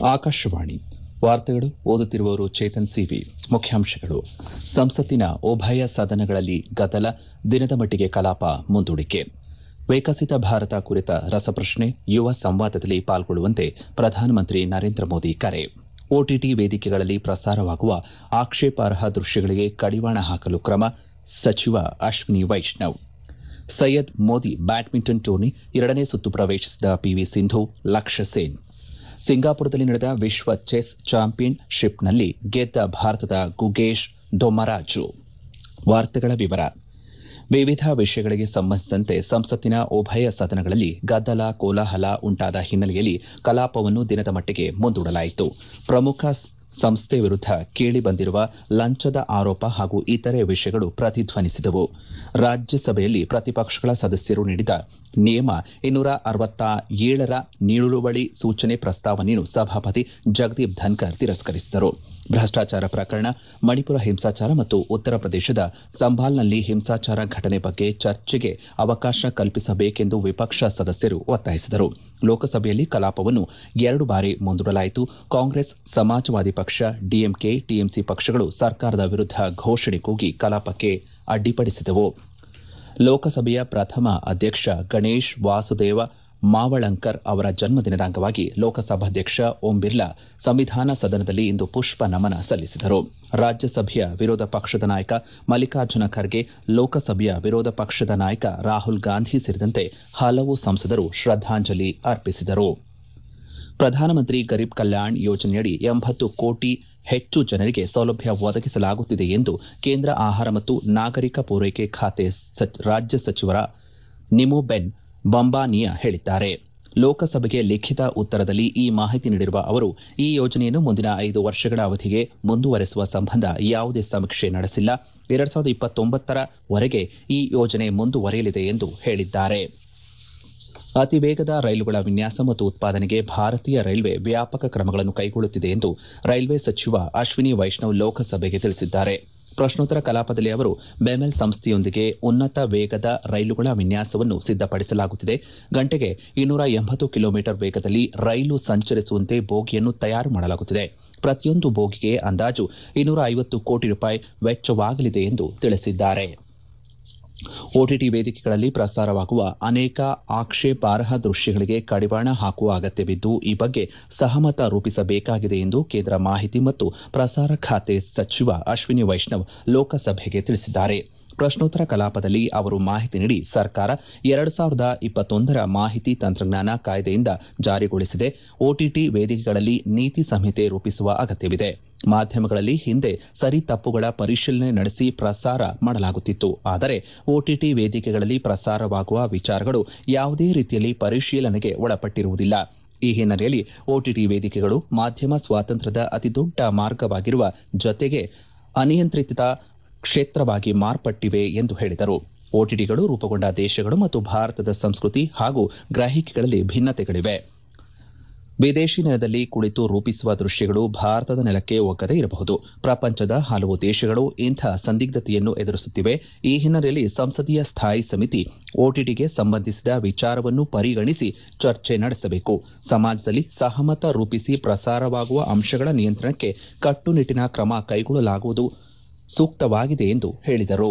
ಆಕಾಶವಾಣಿ ವಾರ್ತೆಗಳು ಓದುತ್ತಿರುವವರು ಚೇತನ್ ಸಿವಿ ಮುಖ್ಯಾಂಶಗಳು ಸಂಸತ್ತಿನ ಉಭಯ ಸದನಗಳಲ್ಲಿ ಗದ್ದಲ ದಿನದ ಮಟ್ಟಿಗೆ ಕಲಾಪ ಮುಂದೂಡಿಕೆ ವಿಕಸಿತ ಭಾರತ ಕುರಿತ ರಸಪ್ರಶ್ನೆ ಯುವ ಸಂವಾದದಲ್ಲಿ ಪಾಲ್ಗೊಳ್ಳುವಂತೆ ಪ್ರಧಾನಮಂತ್ರಿ ನರೇಂದ್ರ ಮೋದಿ ಕರೆ ಒಟಿಟಿ ವೇದಿಕೆಗಳಲ್ಲಿ ಪ್ರಸಾರವಾಗುವ ಆಕ್ಷೇಪಾರ್ಹ ದೃಶ್ಯಗಳಿಗೆ ಕಡಿವಾಣ ಹಾಕಲು ಕ್ರಮ ಸಚಿವ ಅಶ್ವಿನಿ ವೈಷ್ಣವ್ ಸಯ್ಯದ್ ಮೋದಿ ಬ್ಯಾಡ್ಮಿಂಟನ್ ಟೂರ್ನಿ ಎರಡನೇ ಸುತ್ತು ಪ್ರವೇಶಿಸಿದ ಪಿವಿ ಸಿಂಧು ಲಕ್ಷ್ಯ ಸೇನ್ ಸಿಂಗಾಪುರದಲ್ಲಿ ನಡೆದ ವಿಶ್ವ ಚೆಸ್ ಚಾಂಪಿಯನ್ ಶಿಪ್ನಲ್ಲಿ ಗೆದ್ದ ಭಾರತದ ಗುಗೇಶ್ ದೊಮ್ಮರಾಜು ವಾರ್ತೆಗಳ ವಿವರ ವಿವಿಧ ವಿಷಯಗಳಿಗೆ ಸಂಬಂಧಿಸಿದಂತೆ ಸಂಸತ್ತಿನ ಉಭಯ ಸದನಗಳಲ್ಲಿ ಗದ್ದಲ ಕೋಲಾಹಲ ಉಂಟಾದ ಹಿನ್ನೆಲೆಯಲ್ಲಿ ಕಲಾಪವನ್ನು ದಿನದ ಮಟ್ಟಿಗೆ ಮುಂದೂಡಲಾಯಿತು ಪ್ರಮುಖ ಸಂಸ್ಥೆ ವಿರುದ್ದ ಕೇಳಿಬಂದಿರುವ ಲಂಚದ ಆರೋಪ ಹಾಗೂ ಇತರೆ ವಿಷಯಗಳು ಪ್ರತಿಧ್ವನಿಸಿದವು ರಾಜ್ಯಸಭೆಯಲ್ಲಿ ಪ್ರತಿಪಕ್ಷಗಳ ಸದಸ್ಯರು ನೀಡಿದ ನಿಯಮ ಇನ್ನೂರ ಅರವತ್ತೇಳರ ನಿಲುವಳಿ ಸೂಚನೆ ಪ್ರಸ್ತಾವನೆಯನ್ನು ಸಭಾಪತಿ ಜಗದೀಪ್ ಧನ್ಕರ್ ತಿರಸ್ಕರಿಸಿದರು ಭ್ರಷ್ಟಾಚಾರ ಪ್ರಕರಣ ಮಣಿಪುರ ಹಿಂಸಾಚಾರ ಮತ್ತು ಉತ್ತರ ಪ್ರದೇಶದ ಸಂಭಾಲ್ನಲ್ಲಿ ಹಿಂಸಾಚಾರ ಘಟನೆ ಬಗ್ಗೆ ಚರ್ಚೆಗೆ ಅವಕಾಶ ಕಲ್ಪಿಸಬೇಕೆಂದು ವಿಪಕ್ಷ ಸದಸ್ಯರು ಒತ್ತಾಯಿಸಿದರು ಲೋಕಸಭೆಯಲ್ಲಿ ಕಲಾಪವನ್ನು ಎರಡು ಬಾರಿ ಮುಂದೂಡಲಾಯಿತು ಕಾಂಗ್ರೆಸ್ ಸಮಾಜವಾದಿ ಪಕ್ಷ ಡಿಎಂಕೆ ಟಿಎಂಸಿ ಪಕ್ಷಗಳು ಸರ್ಕಾರದ ವಿರುದ್ದ ಘೋಷಣೆ ಕೂಗಿ ಕಲಾಪಕ್ಕೆ ಅಡ್ಡಿಪಡಿಸಿದವು ಲೋಕಸಭೆಯ ಪ್ರಥಮ ಅಧ್ಯಕ್ಷ ಗಣೇಶ್ ವಾಸುದೇವ ಮಾವಳಂಕರ್ ಅವರ ಜನ್ಮದಿನದ ಅಂಗವಾಗಿ ಲೋಕಸಭಾಧ್ಯಕ್ಷ ಓಂ ಬಿರ್ಲಾ ಸಂವಿಧಾನ ಸದನದಲ್ಲಿ ಇಂದು ಪುಷ್ಪ ನಮನ ಸಲ್ಲಿಸಿದರು ರಾಜ್ಯಸಭೆಯ ವಿರೋಧ ಪಕ್ಷದ ನಾಯಕ ಮಲ್ಲಿಕಾರ್ಜುನ ಖರ್ಗೆ ಲೋಕಸಭೆಯ ವಿರೋಧ ಪಕ್ಷದ ನಾಯಕ ರಾಹುಲ್ ಗಾಂಧಿ ಸೇರಿದಂತೆ ಹಲವು ಸಂಸದರು ಶ್ರದ್ದಾಂಜಲಿ ಅರ್ಪಿಸಿದರು ಪ್ರಧಾನಮಂತ್ರಿ ಗರೀಬ್ ಕಲ್ಯಾಣ್ ಯೋಜನೆಯಡಿ ಎಂಬತ್ತು ಕೋಟಿ ಹೆಚ್ಚು ಜನರಿಗೆ ಸೌಲಭ್ಯ ಒದಗಿಸಲಾಗುತ್ತಿದೆ ಎಂದು ಕೇಂದ್ರ ಆಹಾರ ಮತ್ತು ನಾಗರಿಕ ಪೂರೈಕೆ ಖಾತೆ ರಾಜ್ಯ ಸಚಿವ ನಿಮೋಬೆನ್ ಬಂಬಾನಿಯಾ ಹೇಳಿದ್ದಾರೆ ಲೋಕಸಭೆಗೆ ಲಿಖಿತ ಉತ್ತರದಲ್ಲಿ ಈ ಮಾಹಿತಿ ನೀಡಿರುವ ಅವರು ಈ ಯೋಜನೆಯನ್ನು ಮುಂದಿನ ಐದು ವರ್ಷಗಳ ಅವಧಿಗೆ ಮುಂದುವರೆಸುವ ಸಂಬಂಧ ಯಾವುದೇ ಸಮೀಕ್ಷೆ ನಡೆಸಿಲ್ಲ ಎರಡ್ ಸಾವಿರದ ಇಪ್ಪತ್ತೊಂಬತ್ತರವರೆಗೆ ಈ ಯೋಜನೆ ಮುಂದುವರೆಯಲಿದೆ ಎಂದು ಹೇಳಿದ್ದಾರೆ ಅತಿ ವೇಗದ ರೈಲುಗಳ ವಿನ್ಯಾಸ ಮತ್ತು ಉತ್ಪಾದನೆಗೆ ಭಾರತೀಯ ರೈಲ್ವೆ ವ್ಯಾಪಕ ಕ್ರಮಗಳನ್ನು ಕೈಗೊಳ್ಳುತ್ತಿದೆ ಎಂದು ರೈಲ್ವೆ ಸಚಿವ ಅಶ್ವಿನಿ ವೈಷ್ಣವ್ ಲೋಕಸಭೆಗೆ ತಿಳಿಸಿದ್ದಾರೆ ಪ್ರಶ್ನೋತ್ತರ ಕಲಾಪದಲ್ಲಿ ಅವರು ಬೆಮೆಲ್ ಸಂಸ್ಥೆಯೊಂದಿಗೆ ಉನ್ನತ ವೇಗದ ರೈಲುಗಳ ವಿನ್ಯಾಸವನ್ನು ಸಿದ್ದಪಡಿಸಲಾಗುತ್ತಿದೆ ಗಂಟೆಗೆ ಇನ್ನೂರ ಎಂಬತ್ತು ಕಿಲೋಮೀಟರ್ ವೇಗದಲ್ಲಿ ರೈಲು ಸಂಚರಿಸುವಂತೆ ಬೋಗಿಯನ್ನು ತಯಾರು ಮಾಡಲಾಗುತ್ತಿದೆ ಪ್ರತಿಯೊಂದು ಬೋಗಿಗೆ ಅಂದಾಜು ಇನ್ನೂರ ಐವತ್ತು ಕೋಟಿ ರೂಪಾಯಿ ವೆಚ್ಚವಾಗಲಿದೆ ಎಂದು ತಿಳಿಸಿದ್ದಾರೆ ಒಟಿಟಿ ವೇದಿಕೆಗಳಲ್ಲಿ ಪ್ರಸಾರವಾಗುವ ಅನೇಕ ಆಕ್ಷೇಪಾರ್ಹ ದೃಶ್ಯಗಳಿಗೆ ಕಡಿವಾಣ ಹಾಕುವ ಅಗತ್ಯವಿದ್ದು ಈ ಬಗ್ಗೆ ಸಹಮತ ರೂಪಿಸಬೇಕಾಗಿದೆ ಎಂದು ಕೇಂದ್ರ ಮಾಹಿತಿ ಮತ್ತು ಪ್ರಸಾರ ಖಾತೆ ಸಚಿವ ಅಶ್ವಿನಿ ವೈಷ್ಣವ್ ಲೋಕಸಭೆಗೆ ತಿಳಿಸಿದ್ದಾರೆ ಪ್ರಶ್ನೋತ್ತರ ಕಲಾಪದಲ್ಲಿ ಅವರು ಮಾಹಿತಿ ನೀಡಿ ಸರ್ಕಾರ ಎರಡು ಸಾವಿರದ ಇಪ್ಪತ್ತೊಂದರ ಮಾಹಿತಿ ತಂತ್ರಜ್ಞಾನ ಕಾಯ್ದೆಯಿಂದ ಜಾರಿಗೊಳಿಸಿದೆ ಒಟಿಟಿ ವೇದಿಕೆಗಳಲ್ಲಿ ನೀತಿ ಸಂಹಿತೆ ರೂಪಿಸುವ ಅಗತ್ಯವಿದೆ ಮಾಧ್ಯಮಗಳಲ್ಲಿ ಹಿಂದೆ ಸರಿ ತಪ್ಪುಗಳ ಪರಿಶೀಲನೆ ನಡೆಸಿ ಪ್ರಸಾರ ಮಾಡಲಾಗುತ್ತಿತ್ತು ಆದರೆ ಒಟಿಟಿ ವೇದಿಕೆಗಳಲ್ಲಿ ಪ್ರಸಾರವಾಗುವ ವಿಚಾರಗಳು ಯಾವುದೇ ರೀತಿಯಲ್ಲಿ ಪರಿಶೀಲನೆಗೆ ಒಳಪಟ್ಟಿರುವುದಿಲ್ಲ ಈ ಹಿನ್ನೆಲೆಯಲ್ಲಿ ಒಟಿಟಿ ವೇದಿಕೆಗಳು ಮಾಧ್ಯಮ ಸ್ವಾತಂತ್ರ್ಯದ ಅತಿದೊಡ್ಡ ಮಾರ್ಗವಾಗಿರುವ ಜತೆಗೆ ಅನಿಯಂತ್ರಿತ ಕ್ಷೇತ್ರವಾಗಿ ಮಾರ್ಪಟ್ಟಿವೆ ಎಂದು ಹೇಳಿದರು ಒಟಿಟಿಗಳು ರೂಪುಗೊಂಡ ದೇಶಗಳು ಮತ್ತು ಭಾರತದ ಸಂಸ್ಕೃತಿ ಹಾಗೂ ಗ್ರಹಿಕೆಗಳಲ್ಲಿ ಭಿನ್ನತೆಗಳಿವೆ ವಿದೇಶಿ ನೆಲದಲ್ಲಿ ಕುಳಿತು ರೂಪಿಸುವ ದೃಶ್ಯಗಳು ಭಾರತದ ನೆಲಕ್ಕೆ ಒಗ್ಗದೇ ಇರಬಹುದು ಪ್ರಪಂಚದ ಹಲವು ದೇಶಗಳು ಇಂಥ ಸಂದಿಗ್ಧತೆಯನ್ನು ಎದುರಿಸುತ್ತಿವೆ ಈ ಹಿನ್ನೆಲೆಯಲ್ಲಿ ಸಂಸದೀಯ ಸ್ಥಾಯಿ ಸಮಿತಿ ಒಟಿಟಿಗೆ ಸಂಬಂಧಿಸಿದ ವಿಚಾರವನ್ನು ಪರಿಗಣಿಸಿ ಚರ್ಚೆ ನಡೆಸಬೇಕು ಸಮಾಜದಲ್ಲಿ ಸಹಮತ ರೂಪಿಸಿ ಪ್ರಸಾರವಾಗುವ ಅಂಶಗಳ ನಿಯಂತ್ರಣಕ್ಕೆ ಕಟ್ಟುನಿಟ್ಟಿನ ಕ್ರಮ ಕೈಗೊಳ್ಳಲಾಗುವುದು ಸೂಕ್ತವಾಗಿದೆ ಎಂದು ಹೇಳಿದರು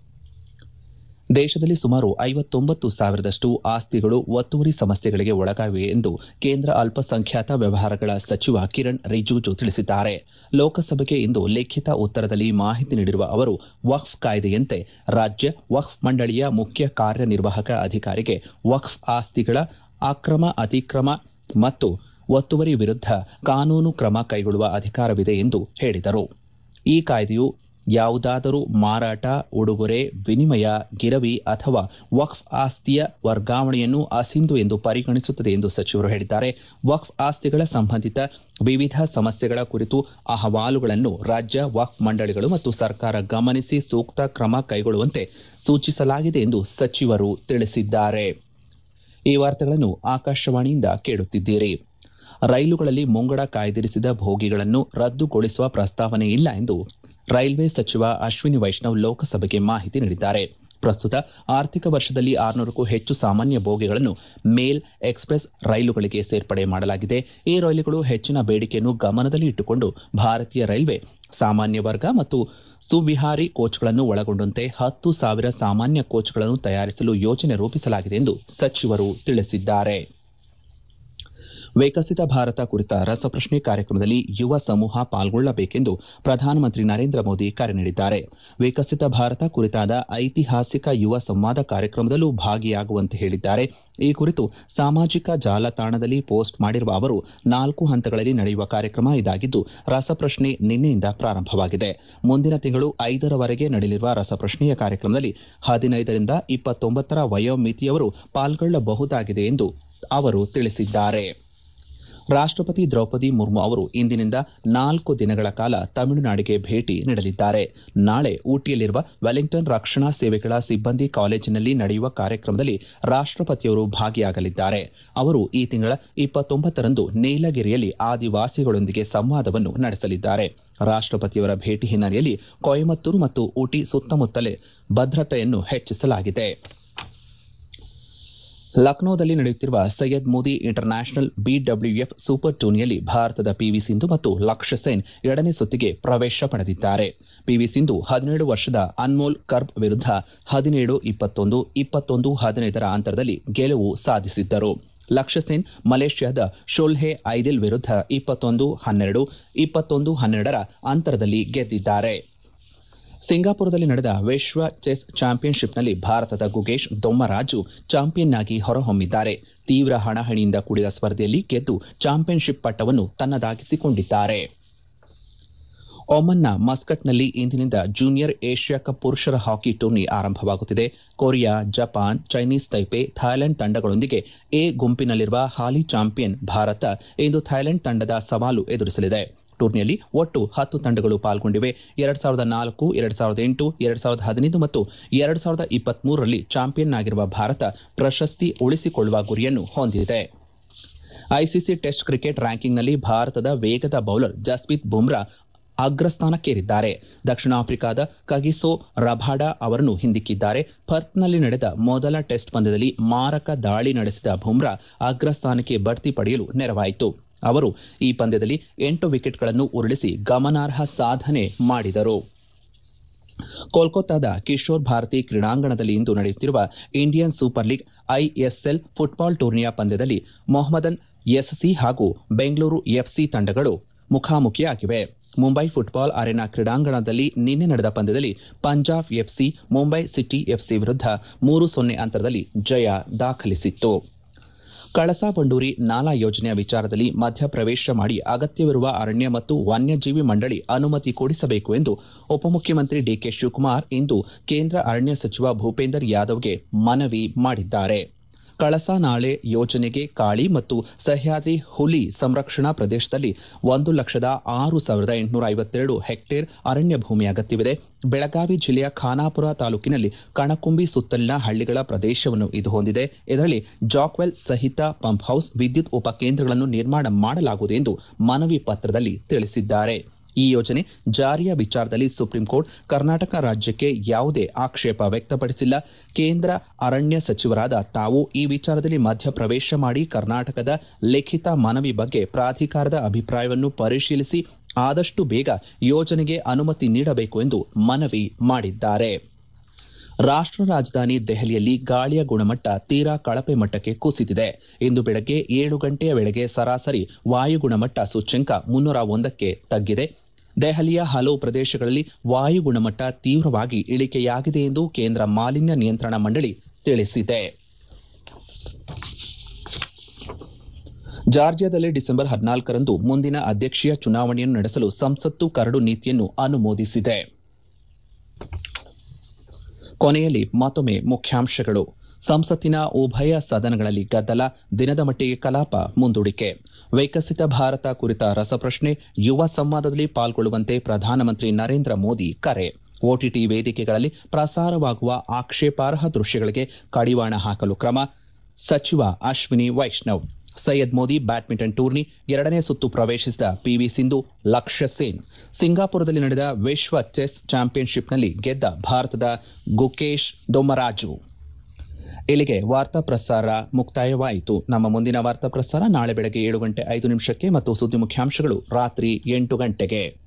ದೇಶದಲ್ಲಿ ಸುಮಾರು ಐವತ್ತೊಂಬತ್ತು ಸಾವಿರದಷ್ಟು ಆಸ್ತಿಗಳು ಒತ್ತುವರಿ ಸಮಸ್ಯೆಗಳಿಗೆ ಒಳಗಾಗಿವೆ ಎಂದು ಕೇಂದ್ರ ಅಲ್ಪಸಂಖ್ಯಾತ ವ್ಯವಹಾರಗಳ ಸಚಿವ ಕಿರಣ್ ರಿಜಿಜು ತಿಳಿಸಿದ್ದಾರೆ ಲೋಕಸಭೆಗೆ ಇಂದು ಲಿಖಿತ ಉತ್ತರದಲ್ಲಿ ಮಾಹಿತಿ ನೀಡಿರುವ ಅವರು ವಕ್ಫ್ ಕಾಯ್ದೆಯಂತೆ ರಾಜ್ಯ ವಕ್ಫ್ ಮಂಡಳಿಯ ಮುಖ್ಯ ಕಾರ್ಯನಿರ್ವಾಹಕ ಅಧಿಕಾರಿಗೆ ವಕ್ಫ್ ಆಸ್ತಿಗಳ ಅಕ್ರಮ ಅತಿಕ್ರಮ ಮತ್ತು ಒತ್ತುವರಿ ವಿರುದ್ದ ಕಾನೂನು ಕ್ರಮ ಕೈಗೊಳ್ಳುವ ಅಧಿಕಾರವಿದೆ ಎಂದು ಹೇಳಿದರು ಈ ಕಾಯ್ದೆಯು ಯಾವುದಾದರೂ ಮಾರಾಟ ಉಡುಗೊರೆ ವಿನಿಮಯ ಗಿರವಿ ಅಥವಾ ವಕ್ಫ್ ಆಸ್ತಿಯ ವರ್ಗಾವಣೆಯನ್ನು ಅಸಿಂಧು ಎಂದು ಪರಿಗಣಿಸುತ್ತದೆ ಎಂದು ಸಚಿವರು ಹೇಳಿದ್ದಾರೆ ವಕ್ಫ್ ಆಸ್ತಿಗಳ ಸಂಬಂಧಿತ ವಿವಿಧ ಸಮಸ್ಯೆಗಳ ಕುರಿತು ಅಹವಾಲುಗಳನ್ನು ರಾಜ್ಯ ವಕ್ಫ್ ಮಂಡಳಿಗಳು ಮತ್ತು ಸರ್ಕಾರ ಗಮನಿಸಿ ಸೂಕ್ತ ಕ್ರಮ ಕೈಗೊಳ್ಳುವಂತೆ ಸೂಚಿಸಲಾಗಿದೆ ಎಂದು ಸಚಿವರು ತಿಳಿಸಿದ್ದಾರೆ ಈ ವಾರ್ತೆಗಳನ್ನು ಆಕಾಶವಾಣಿಯಿಂದ ಕೇಳುತ್ತಿದ್ದೀರಿ ರೈಲುಗಳಲ್ಲಿ ಮುಂಗಡ ಕಾಯ್ದಿರಿಸಿದ ಬೋಗಿಗಳನ್ನು ರದ್ದುಗೊಳಿಸುವ ಪ್ರಸ್ತಾವನೆ ಇಲ್ಲ ಎಂದು ರೈಲ್ವೆ ಸಚಿವ ಅಶ್ವಿನಿ ವೈಷ್ಣವ್ ಲೋಕಸಭೆಗೆ ಮಾಹಿತಿ ನೀಡಿದ್ದಾರೆ ಪ್ರಸ್ತುತ ಆರ್ಥಿಕ ವರ್ಷದಲ್ಲಿ ಆರುನೂರಕ್ಕೂ ಹೆಚ್ಚು ಸಾಮಾನ್ಯ ಬೋಗಿಗಳನ್ನು ಮೇಲ್ ಎಕ್ಸ್ಪ್ರೆಸ್ ರೈಲುಗಳಿಗೆ ಸೇರ್ಪಡೆ ಮಾಡಲಾಗಿದೆ ಈ ರೈಲುಗಳು ಹೆಚ್ಚಿನ ಬೇಡಿಕೆಯನ್ನು ಗಮನದಲ್ಲಿ ಇಟ್ಟುಕೊಂಡು ಭಾರತೀಯ ರೈಲ್ವೆ ಸಾಮಾನ್ಯ ವರ್ಗ ಮತ್ತು ಸುವಿಹಾರಿ ಕೋಚ್ಗಳನ್ನು ಒಳಗೊಂಡಂತೆ ಹತ್ತು ಸಾವಿರ ಸಾಮಾನ್ಯ ಕೋಚ್ಗಳನ್ನು ತಯಾರಿಸಲು ಯೋಜನೆ ರೂಪಿಸಲಾಗಿದೆ ಎಂದು ಸಚಿವರು ತಿಳಿಸಿದ್ದಾರೆ ವಿಕಸಿತ ಭಾರತ ಕುರಿತ ರಸಪ್ರಶ್ನೆ ಕಾರ್ಯಕ್ರಮದಲ್ಲಿ ಯುವ ಸಮೂಹ ಪಾಲ್ಗೊಳ್ಳಬೇಕೆಂದು ಪ್ರಧಾನಮಂತ್ರಿ ನರೇಂದ್ರ ಮೋದಿ ಕರೆ ನೀಡಿದ್ದಾರೆ ವಿಕಸಿತ ಭಾರತ ಕುರಿತಾದ ಐತಿಹಾಸಿಕ ಯುವ ಸಂವಾದ ಕಾರ್ಯಕ್ರಮದಲ್ಲೂ ಭಾಗಿಯಾಗುವಂತೆ ಹೇಳಿದ್ದಾರೆ ಈ ಕುರಿತು ಸಾಮಾಜಿಕ ಜಾಲತಾಣದಲ್ಲಿ ಪೋಸ್ಟ್ ಮಾಡಿರುವ ಅವರು ನಾಲ್ಕು ಹಂತಗಳಲ್ಲಿ ನಡೆಯುವ ಕಾರ್ಯಕ್ರಮ ಇದಾಗಿದ್ದು ರಸಪ್ರಶ್ನೆ ನಿನ್ನೆಯಿಂದ ಪ್ರಾರಂಭವಾಗಿದೆ ಮುಂದಿನ ತಿಂಗಳು ಐದರವರೆಗೆ ನಡೆಯಲಿರುವ ರಸಪ್ರಶ್ನೆಯ ಕಾರ್ಯಕ್ರಮದಲ್ಲಿ ಹದಿನೈದರಿಂದ ಇಪ್ಪತ್ತೊಂಬತ್ತರ ವಯೋಮಿತಿಯವರು ಪಾಲ್ಗೊಳ್ಳಬಹುದಾಗಿದೆ ಎಂದು ಅವರು ತಿಳಿಸಿದ್ದಾರೆ ರಾಷ್ಟಪತಿ ದ್ರೌಪದಿ ಮುರ್ಮು ಅವರು ಇಂದಿನಿಂದ ನಾಲ್ಕು ದಿನಗಳ ಕಾಲ ತಮಿಳುನಾಡಿಗೆ ಭೇಟಿ ನೀಡಲಿದ್ದಾರೆ ನಾಳೆ ಊಟಿಯಲ್ಲಿರುವ ವೆಲ್ಲಿಂಗ್ಟನ್ ರಕ್ಷಣಾ ಸೇವೆಗಳ ಸಿಬ್ಬಂದಿ ಕಾಲೇಜಿನಲ್ಲಿ ನಡೆಯುವ ಕಾರ್ಯಕ್ರಮದಲ್ಲಿ ರಾಷ್ಟಪತಿಯವರು ಭಾಗಿಯಾಗಲಿದ್ದಾರೆ ಅವರು ಈ ತಿಂಗಳ ಇಪ್ಪತ್ತೊಂಬತ್ತರಂದು ನೀಲಗಿರಿಯಲ್ಲಿ ಆದಿವಾಸಿಗಳೊಂದಿಗೆ ಸಂವಾದವನ್ನು ನಡೆಸಲಿದ್ದಾರೆ ರಾಷ್ಟಪತಿಯವರ ಭೇಟಿ ಹಿನ್ನೆಲೆಯಲ್ಲಿ ಕೊಯಮತ್ತೂರು ಮತ್ತು ಊಟಿ ಸುತ್ತಮುತ್ತಲೇ ಭದ್ರತೆಯನ್ನು ಹೆಚ್ಚಿಸಲಾಗಿದೆ ಲಕ್ನೋದಲ್ಲಿ ನಡೆಯುತ್ತಿರುವ Syed Modi international BWF super ಟೂರ್ನಿಯಲ್ಲಿ ಭಾರತದ ಪಿವಿ ಸಿಂಧು ಮತ್ತು ಲಕ್ಷ್ಯ ಸೇನ್ ಎರಡನೇ ಸುತ್ತಿಗೆ ಪ್ರವೇಶ ಪಡೆದಿದ್ದಾರೆ ಪಿವಿ ಸಿಂಧು ಹದಿನೇಳು ವರ್ಷದ ಅನ್ಮೋಲ್ ಕರ್ಬ್ ವಿರುದ್ಧ ಹದಿನೇಳು ಇಪ್ಪತ್ತೊಂದು ಇಪ್ಪತ್ತೊಂದು ಹದಿನೈದರ ಅಂತರದಲ್ಲಿ ಗೆಲುವು ಸಾಧಿಸಿದ್ದರು ಲಕ್ಷ್ಯ ಸೇನ್ ಮಲೇಷ್ಯಾದ ಶೋಲ್ಹೆ ಐದಿಲ್ ವಿರುದ್ಧ ಇಪ್ಪತ್ತೊಂದು ಹನ್ನೆರಡು ಇಪ್ಪತ್ತೊಂದು ಹನ್ನೆರಡರ ಅಂತರದಲ್ಲಿ ಗೆದ್ದಿದ್ದಾರೆ ಸಿಂಗಾಪುರದಲ್ಲಿ ನಡೆದ ವಿಶ್ವ ಚೆಸ್ ಚಾಂಪಿಯನ್ಶಿಪ್ನಲ್ಲಿ ಭಾರತದ ಗುಗೇಶ್ ದೊಮ್ಮರಾಜು ಚಾಂಪಿಯನ್ ಆಗಿ ಹೊರಹೊಮ್ಮಿದ್ದಾರೆ ತೀವ್ರ ಹಣಾಹಣಿಯಿಂದ ಕೂಡಿದ ಸ್ಪರ್ಧೆಯಲ್ಲಿ ಗೆದ್ದು ಚಾಂಪಿಯನ್ಶಿಪ್ ಪಟ್ಟವನ್ನು ತನ್ನದಾಗಿಸಿಕೊಂಡಿದ್ದಾರೆ ಒಮನ್ನ ಮಸ್ಕಟ್ನಲ್ಲಿ ಇಂದಿನಿಂದ ಜೂನಿಯರ್ ಏಷ್ಯಾ ಕಪ್ ಪುರುಷರ ಹಾಕಿ ಟೂರ್ನಿ ಆರಂಭವಾಗುತ್ತಿದೆ Korea Japan Chinese Taipei Thailand ತಂಡಗಳೊಂದಿಗೆ ಎ ಗುಂಪಿನಲ್ಲಿರುವ ಹಾಲಿ ಚಾಂಪಿಯನ್ ಭಾರತ ಇಂದು ಥಾಯ್ಲೆಂಡ್ ತಂಡದ ಸವಾಲು ಎದುರಿಸಲಿದೆ ಟೂರ್ನಿಯಲ್ಲಿ ಒಟ್ಟು ಹತ್ತು ತಂಡಗಳು ಪಾಲ್ಗೊಂಡಿವೆ ಎರಡ್ ಸಾವಿರದ ನಾಲ್ಕು ಎರಡ್ ಸಾವಿರದ ಎಂಟು ಎರಡ್ ಸಾವಿರದ ಹದಿನೈದು ಮತ್ತು ಎರಡ್ ಸಾವಿರದ ಇಪ್ಪತ್ಮೂರರಲ್ಲಿ ಚಾಂಪಿಯನ್ ಆಗಿರುವ ಭಾರತ ಪ್ರಶಸ್ತಿ ಉಳಿಸಿಕೊಳ್ಳುವ ಗುರಿಯನ್ನು ಹೊಂದಿದೆ ಐಸಿಸಿ ಟೆಸ್ಟ್ ಕ್ರಿಕೆಟ್ ರ್ಯಾಂಕಿಂಗ್ನಲ್ಲಿ ಭಾರತದ ವೇಗದ ಬೌಲರ್ ಜಸ್ಪ್ರೀತ್ ಬುಮ್ರಾ ಅಗ್ರಸ್ಥಾನಕ್ಕೇರಿದ್ದಾರೆ ದಕ್ಷಿಣ ಆಫ್ರಿಕಾದ ಕಗಿಸೋ ರಭಾಡಾ ಅವರನ್ನು ಹಿಂದಿಕ್ಕಿದ್ದಾರೆ ಪರ್ತ್ನಲ್ಲಿ ನಡೆದ ಮೊದಲ ಟೆಸ್ಟ್ ಪಂದ್ಯದಲ್ಲಿ ಮಾರಕ ದಾಳಿ ನಡೆಸಿದ ಬುಮ್ರಾ ಅಗ್ರಸ್ಥಾನಕ್ಕೆ ಬಡ್ತಿ ಪಡೆಯಲು ನೆರವಾಯಿತು ಅವರು ಈ ಪಂದ್ಯದಲ್ಲಿ ಎಂಟು ವಿಕೆಟ್ಗಳನ್ನು ಉರುಳಿಸಿ ಗಮನಾರ್ಹ ಸಾಧನೆ ಮಾಡಿದರು ಕೋಲ್ಕತ್ತಾದ ಕಿಶೋರ್ ಭಾರತಿ ಕ್ರೀಡಾಂಗಣದಲ್ಲಿ ಇಂದು ನಡೆಯುತ್ತಿರುವ Indian super league ISL football ಟೂರ್ನಿಯ ಪಂದ್ಯದಲ್ಲಿ ಮೊಹಮ್ಮದನ್ ಎಸ್ಸಿ ಹಾಗೂ ಬೆಂಗಳೂರು ಎಫ್ಸಿ ತಂಡಗಳು ಮುಖಾಮುಖಿಯಾಗಿವೆ ಮುಂಬೈ ಫುಟ್ಬಾಲ್ ಅರೆನಾ ಕ್ರೀಡಾಂಗಣದಲ್ಲಿ ನಿನ್ನೆ ನಡೆದ ಪಂದ್ಯದಲ್ಲಿ Punjab FC Mumbai city FC ವಿರುದ್ಧ ಮೂರು ಸೊನ್ನೆ ಅಂತರದಲ್ಲಿ ಜಯ ದಾಖಲಿಸಿತ್ತು ಕಳಸಾ ಬಂಡೂರಿ ನಾಲಾ ಯೋಜನೆಯ ವಿಚಾರದಲ್ಲಿ ಮಧ್ಯಪ್ರವೇಶ ಮಾಡಿ ಅಗತ್ಯವಿರುವ ಅರಣ್ಯ ಮತ್ತು ವನ್ಯಜೀವಿ ಮಂಡಳಿ ಅನುಮತಿ ಕೊಡಿಸಬೇಕು ಎಂದು ಉಪಮುಖ್ಯಮಂತ್ರಿ ಡಿಕೆ ಶಿವಕುಮಾರ್ ಇಂದು ಕೇಂದ್ರ ಅರಣ್ಯ ಸಚಿವ ಭೂಪೇಂದರ್ ಯಾದವ್ಗೆ ಮನವಿ ಮಾಡಿದ್ದಾರೆ ಕಳಸಾ ನಾಳೆ ಯೋಜನೆಗೆ ಕಾಳಿ ಮತ್ತು ಸಹ್ಯಾದ್ರಿ ಹುಲಿ ಸಂರಕ್ಷಣಾ ಪ್ರದೇಶದಲ್ಲಿ ಒಂದು ಲಕ್ಷದ ಆರು ಸಾವಿರದ ಎಂಟುನೂರ ಐವತ್ತೆರಡು ಹೆಕ್ಟೇರ್ ಅರಣ್ಯ ಭೂಮಿ ಅಗತ್ಯವಿದೆ ಬೆಳಗಾವಿ ಜಿಲ್ಲೆಯ ಖಾನಾಪುರ ತಾಲೂಕಿನಲ್ಲಿ ಕಣಕುಂಬಿ ಸುತ್ತಲಿನ ಹಳ್ಳಿಗಳ ಪ್ರದೇಶವನ್ನು ಇದು ಹೊಂದಿದೆ ಇದರಲ್ಲಿ ಜಾಕ್ವೆಲ್ ಸಹಿತ ಪಂಪ್ ಹೌಸ್ ವಿದ್ಯುತ್ ಉಪಕೇಂದ್ರಗಳನ್ನು ನಿರ್ಮಾಣ ಮಾಡಲಾಗುವುದು ಎಂದು ಮನವಿ ಪತ್ರದಲ್ಲಿ ತಿಳಿಸಿದ್ದಾರೆ ಈ ಯೋಜನೆ ಜಾರಿಯ ವಿಚಾರದಲ್ಲಿ ಸುಪ್ರೀಂಕೋರ್ಟ್ ಕರ್ನಾಟಕ ರಾಜ್ಯಕ್ಕೆ ಯಾವುದೇ ಆಕ್ಷೇಪ ವ್ಯಕ್ತಪಡಿಸಿಲ್ಲ ಕೇಂದ್ರ ಅರಣ್ಯ ಸಚಿವರಾದ ತಾವು ಈ ವಿಚಾರದಲ್ಲಿ ಮಧ್ಯಪ್ರವೇಶ ಮಾಡಿ ಕರ್ನಾಟಕದ ಲಿಖಿತ ಮನವಿ ಬಗ್ಗೆ ಪ್ರಾಧಿಕಾರದ ಅಭಿಪ್ರಾಯವನ್ನು ಪರಿಶೀಲಿಸಿ ಆದಷ್ಟು ಬೇಗ ಯೋಜನೆಗೆ ಅನುಮತಿ ನೀಡಬೇಕು ಎಂದು ಮನವಿ ಮಾಡಿದ್ದಾರೆ ರಾಷ್ಟ್ರ ರಾಜಧಾನಿ ದೆಹಲಿಯಲ್ಲಿ ಗಾಳಿಯ ಗುಣಮಟ್ಟ ತೀರಾ ಕಳಪೆ ಮಟ್ಟಕ್ಕೆ ಕುಸಿದಿದೆ ಇಂದು ಬೆಳಗ್ಗೆ ಏಳು ಗಂಟೆಯ ವೇಳೆಗೆ ಸರಾಸರಿ ವಾಯು ಗುಣಮಟ್ಟ ಸೂಚ್ಯಂಕ ಮುನ್ನೂರ ಒಂದಕ್ಕೆ ತಗ್ಗಿದೆ ದೆಹಲಿಯ ಹಲವು ಪ್ರದೇಶಗಳಲ್ಲಿ ವಾಯು ಗುಣಮಟ್ಟ ತೀವ್ರವಾಗಿ ಇಳಿಕೆಯಾಗಿದೆ ಎಂದು ಕೇಂದ್ರ ಮಾಲಿನ್ಯ ನಿಯಂತ್ರಣ ಮಂಡಳಿ ತಿಳಿಸಿದೆ ಜಾರ್ಜಿಯಾದಲ್ಲಿ ಡಿಸೆಂಬರ್ ಹದಿನಾಲ್ಕರಂದು ಮುಂದಿನ ಅಧ್ಯಕ್ಷೀಯ ಚುನಾವಣೆಯನ್ನು ನಡೆಸಲು ಸಂಸತ್ತು ಕರಡು ನೀತಿಯನ್ನು ಅನುಮೋದಿಸಿದೆ ಕೊನೆಯಲ್ಲಿ ಮತ್ತೊಮ್ಮೆ ಮುಖ್ಯಾಂಶಗಳು ಸಂಸತ್ತಿನ ಉಭಯ ಸದನಗಳಲ್ಲಿ ಗದ್ದಲ ದಿನದ ಮಟ್ಟಿಗೆ ಕಲಾಪ ಮುಂದೂಡಿಕೆ ವಿಕಸಿತ ಭಾರತ ಕುರಿತ ರಸಪ್ರಶ್ನೆ ಯುವ ಸಂವಾದದಲ್ಲಿ ಪಾಲ್ಗೊಳ್ಳುವಂತೆ ಪ್ರಧಾನಮಂತ್ರಿ ನರೇಂದ್ರ ಮೋದಿ ಕರೆ ಒಟಿಟಿ ವೇದಿಕೆಗಳಲ್ಲಿ ಪ್ರಸಾರವಾಗುವ ಆಕ್ಷೇಪಾರ್ಹ ದೃಶ್ಯಗಳಿಗೆ ಕಡಿವಾಣ ಹಾಕಲು ಕ್ರಮ ಸಚಿವ ಅಶ್ವಿನಿ ವೈಷ್ಣವ್ ಸೈಯದ್ ಮೋದಿ ಬ್ಯಾಡ್ಮಿಂಟನ್ ಟೂರ್ನಿ ಎರಡನೇ ಸುತ್ತು ಪ್ರವೇಶಿಸಿದ ಪಿವಿ ಸಿಂಧು ಲಕ್ಷ್ಯ ಸೇನ್ ಸಿಂಗಾಪುರದಲ್ಲಿ ನಡೆದ ವಿಶ್ವ ಚೆಸ್ ಚಾಂಪಿಯನ್ಶಿಪ್ನಲ್ಲಿ ಗೆದ್ದ ಭಾರತದ ಗುಕೇಶ್ ದೊಮ್ಮರಾಜು ಇಲ್ಲಿಗೆ ವಾರ್ತಾ ಪ್ರಸಾರ ಮುಕ್ತಾಯವಾಯಿತು ನಮ್ಮ ಮುಂದಿನ ವಾರ್ತಾ ಪ್ರಸಾರ ನಾಳೆ ಬೆಳಗ್ಗೆ ಏಳು ಗಂಟೆ ಐದು ನಿಮಿಷಕ್ಕೆ ಮತ್ತು ಸುದ್ದಿ ಮುಖ್ಯಾಂಶಗಳು ರಾತ್ರಿ ಎಂಟು ಗಂಟೆಗೆ